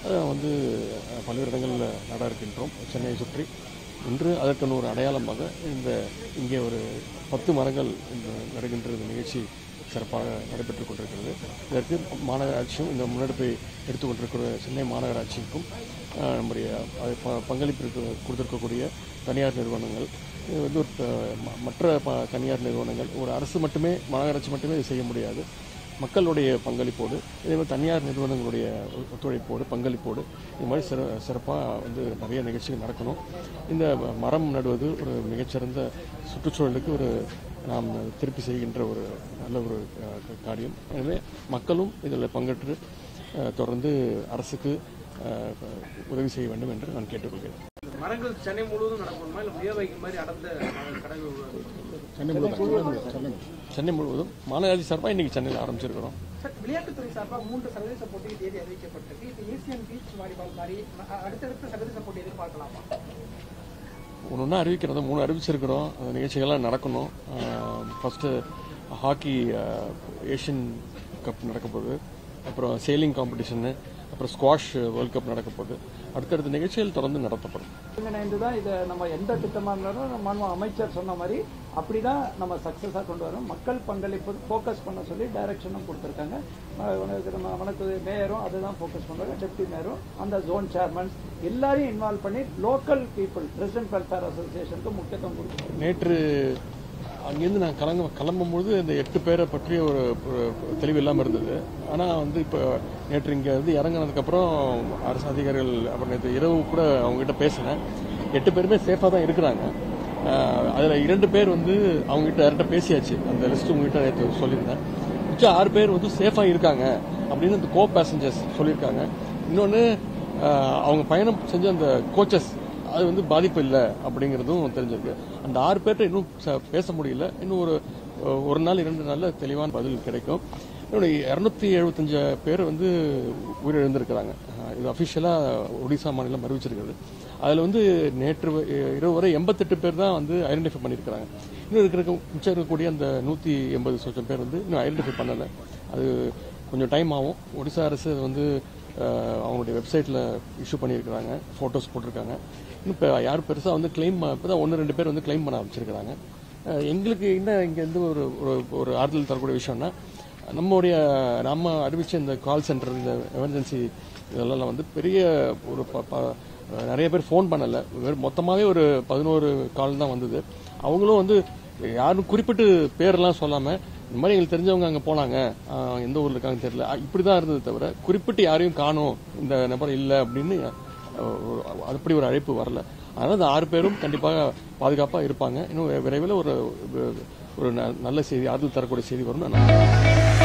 அதை வந்து அஹ், பல்வேறு இடங்களில் நட இருக்கின்றோம் சென்னையை சுற்றி இன்று அதற்கான ஒரு அடையாளமாக இந்த இங்கே ஒரு பத்து மரங்கள் இந்த நடுகின்ற இந்த நிகழ்ச்சி சிறப்பாக நடைபெற்றுக் கொண்டிருக்கிறது இதற்கு மாநகராட்சியும் இந்த முன்னெடுப்பை எடுத்துக்கொண்டிருக்கிற சென்னை மாநகராட்சிக்கும் அஹ், நம்முடைய அது ப- பங்களிப்பு இருக்க- கொடுத்திருக்கக்கூடிய தனியார் நிறுவனங்கள் இது வந்து ஒரு ப- ம- மற்ற ப- தனியார் நிறுவனங்கள் ஒரு அரசு மட்டுமே மாநகராட்சி மட்டுமே இது செய்ய முடியாது மக்களுடைய பங்களிப்போடு இதே மாதிரி தனியார் நிறுவனங்களுடைய ஒ- ஒத்துழைப்போடு பங்களிப்போடு இது மாதிரி சிற சிறப்பாக வந்து நிறைய நிகழ்ச்சிகள் நடக்கணும் இந்த ம- மரம் நடுவது ஒரு மிகச்சிறந்த சுற்றுச்சூழலுக்கு ஒரு நாம் திருப்பி செய்கின்ற ஒரு நல்ல ஒரு அஹ், க- காரியம் எனவே மக்களும் இதில் பங்கேற்று அஹ், தொடர்ந்து அரசுக்கு அஹ், உதவி செய்ய வேண்டும் என்று நான் கேட்டுக்கொள்கிறேன் மரங்கள் சென்னை முழுவதும் நடக்கணுமா இல்ல முய வைக்கும் மாதிரி அடர்ந்த அஹ், கடைகள் உருவாக்கணுமா? சென்னை முழுவதும் சென்னை முழுவதும் மாநகராட்சி சார்பாக இன்னைக்கு சென்னையில் ஆரம்பிச்சிருக்கிறோம் சார் விளையாட்டுத்துறை சார்பாக மூன்று சர்வதேச போட்டிக்கு தேதி அறிவிக்கப்பட்டிருக்கு இப்போ ஏசியன் பீச் வாலிபால் மாதிரி அ- அடுத்தடுத்த சர்வதேச போட்டி எதிர்பார்க்கலாமா ஒன்று ஒன்றா அறிவிக்கிறது மூணு அறிவிச்சிருக்கிறோம் அந்த நிகழ்ச்சிகள்லாம் நடக்கணும் ஃபஸ்ட்டு ஹாக்கி ஏஷியன் கப் நடக்க போகுது அப்புறம் சேலிங் காம்படிஷனு அப்புறம் ஸ்குவாஷ் வேர்ல்ட் கப் நடக்க போகுது அடுத்தடுத்த நிகழ்ச்சிகள் தொடர்ந்து நடத்தப்படும் ஒருங்கிணைந்து தான் இதை நம்ம எந்த திட்டமாக இருந்தாலும் நம்ம மாண்பு அமைச்சர் சொன்ன மாதிரி அப்படி தான் நம்ம சக்ஸஸாக கொண்டு வரோம் மக்கள் பங்களிப்பு ஃபோக்கஸ் பண்ண சொல்லி டைரக்ஷனும் கொடுத்துருக்காங்க அஹ் உனக்கு நம்ம வனக்கு மேயரும் அதுதான் ஃபோக்கஸ் பண்ணுறாங்க டெப்டி மேயரும் அந்த ஜோன் சேர்மன்ஸ் எல்லாரையும் இன்வால்வ் பண்ணி லோக்கல் பீப்புள் ரெசிடென்ட் வெல்ஃபேர் அசோசியேஷனுக்கு முக்கியத்துவம் கொடுக்குறோம் நேற்று அங்கேருந்து நான் கிளம்ப கிளம்பும்பொழுது இந்த எட்டு பேரை பற்றிய ஒரு ஒரு தெளிவு இல்லாமல் இருந்தது ஆனால் வந்து இப்போ நேற்று இங்கே வந்து இறங்குனதுக்கப்புறம் அரசு அதிகாரிகள் அப்புறம் நேற்று இரவு கூட அவங்ககிட்ட பேசினேன் எட்டு பேருமே சேஃபாக தான் இருக்கிறாங்க அதில் இரண்டு பேர் வந்து அவங்ககிட்ட யார்கிட்ட பேசியாச்சு அந்த லிஸ்ட் உங்ககிட்ட நேற்று சொல்லியிருந்தேன் மிச்சம் ஆறு பேர் வந்து சேஃபாக இருக்காங்க அப்படின்னு இந்த கோ பேசஞ்சர்ஸ் சொல்லியிருக்காங்க இன்னொன்று அவங்க பயணம் செஞ்ச அந்த கோச்சஸ் அது வந்து பாதிப்பு இல்லை அப்படிங்கிறதும் தெரிஞ்சிருக்கு அந்த ஆறு பேர்ட்ட இன்னும் ச- பேச முடியல இன்னும் ஒரு ஒரு நாள் இரண்டு நாள்ல தெளிவான பதில் கிடைக்கும் இன்னொன்று இரநூத்தி எழுபத்தஞ்சு பேர் வந்து உயிரிழந்திருக்கிறாங்க அஹ் இது அஃபிஷியலாக ஒடிசா மாநிலம் அறிவிச்சிருக்கிறது அதில் வந்து நேற்று வ- இரவு வரை எண்பத்தெட்டு பேர் தான் வந்து ஐடென்டிஃபை பண்ணியிருக்கிறாங்க இன்னும் இருக்கிற மிச்சம் இருக்கக்கூடிய அந்த நூற்றி எண்பது சொச்சம் பேர் வந்து இன்னும் ஐடென்டிஃபை பண்ணலை அது கொஞ்சம் டைம் ஆகும் ஒடிசா அரசு அது வந்து அஹ், அவங்களுடைய வெப்சைட்டில் இஷ்யூ பண்ணியிருக்கிறாங்க ஃபோட்டோஸ் போட்டிருக்காங்க இன்னும் இப்போ யாரும் பெருசாக வந்து கிளைம் இப்போ தான் ஒன்று ரெண்டு பேர் வந்து கிளைம் பண்ண ஆரம்பிச்சிருக்கிறாங்க அஹ், எங்களுக்கு என்ன இங்கேருந்து ஒரு ஒரு ஒரு ஆறுதல் தரக்கூடிய விஷயம்னா நம்முடைய நம்ம அறிவிச்ச இந்த கால் சென்டர் இந்த எமர்ஜென்சி இதெல்லாம் வந்து பெரிய ஒரு ப- ப- நிறைய பேர் ஃபோன் பண்ணல வெறும் மொத்தமாகவே ஒரு பதினோரு கால் தான் வந்தது அவங்களும் வந்து யாரும் குறிப்பிட்டு பேரெல்லாம் சொல்லாமல் இந்த மாதிரி எங்களுக்கு தெரிஞ்சவங்க அங்கே போனாங்க ஆஹ் எந்த ஊரில் இருக்காங்கன்னு தெரியல ஆஹ் இப்படி தான் இருந்தது தவிர குறிப்பிட்டு யாரையும் காணோம் இந்த நபர் இல்லை அப்படின்னு அஹ், ஒரு- அப்படி ஒரு அழைப்பு வரல அதனால் இந்த ஆறு பேரும் கண்டிப்பாக பாதுகாப்பாக இருப்பாங்க இன்னும் விரைவில் ஒரு ஒரு ந- நல்ல செய்தி ஆறுதல் தரக்கூடிய செய்தி வரும்னு நான் நம்புறேன்.